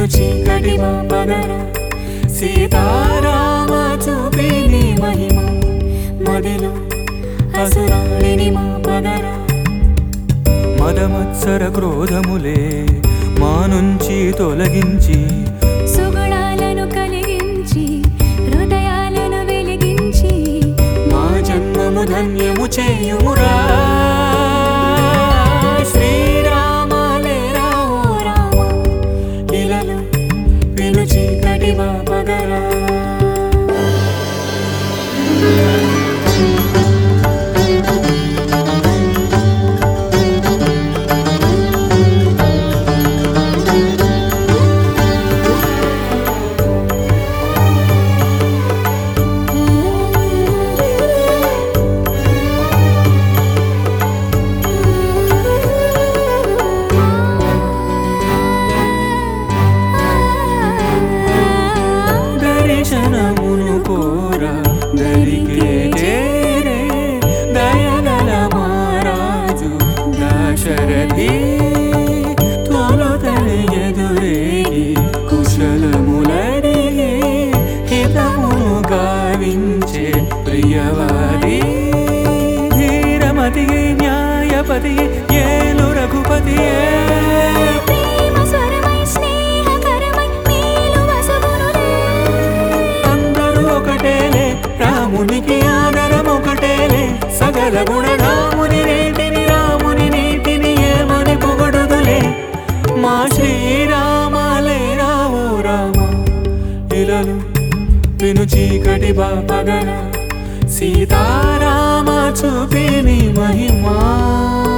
పెను చీకటి పగర సీతారామ చూపిని మహిమ మదిలో అసురాణిని మా పగర మదమత్సర క్రోధములే మా నుంచి తొలగించి సుగుణాలను కలిగించి హృదయాలను వెలిగించి మా జన్మము ధన్యము చేయుమురా శ్రీరామ లేరా ఓ రామ ఇలలో పెను చీకటి పగరా దర్శనమును కోరా దరికే చేరే దయగల మహారాజు దాశరథి తొలతని ఎదురేగి కుశలములడిగి హితమును గావించే ప్రియవాది ధీరమతి న్యాయపతి ఏలు రఘుపతియే ప్రేమ స్వరమై స్నేహకరమై మేలు వసగునులే అందరూ ఒకటేలే రామునికి ఆదరం ఒకటేలే సకల గుణరాముని రేటిని రాముని నీటిని ఏమని పొగడుదులే మా శ్రీరామాలే రావు రామ ఇలలు విను చీకటి పగన సీతారామ చూపిని మహిమా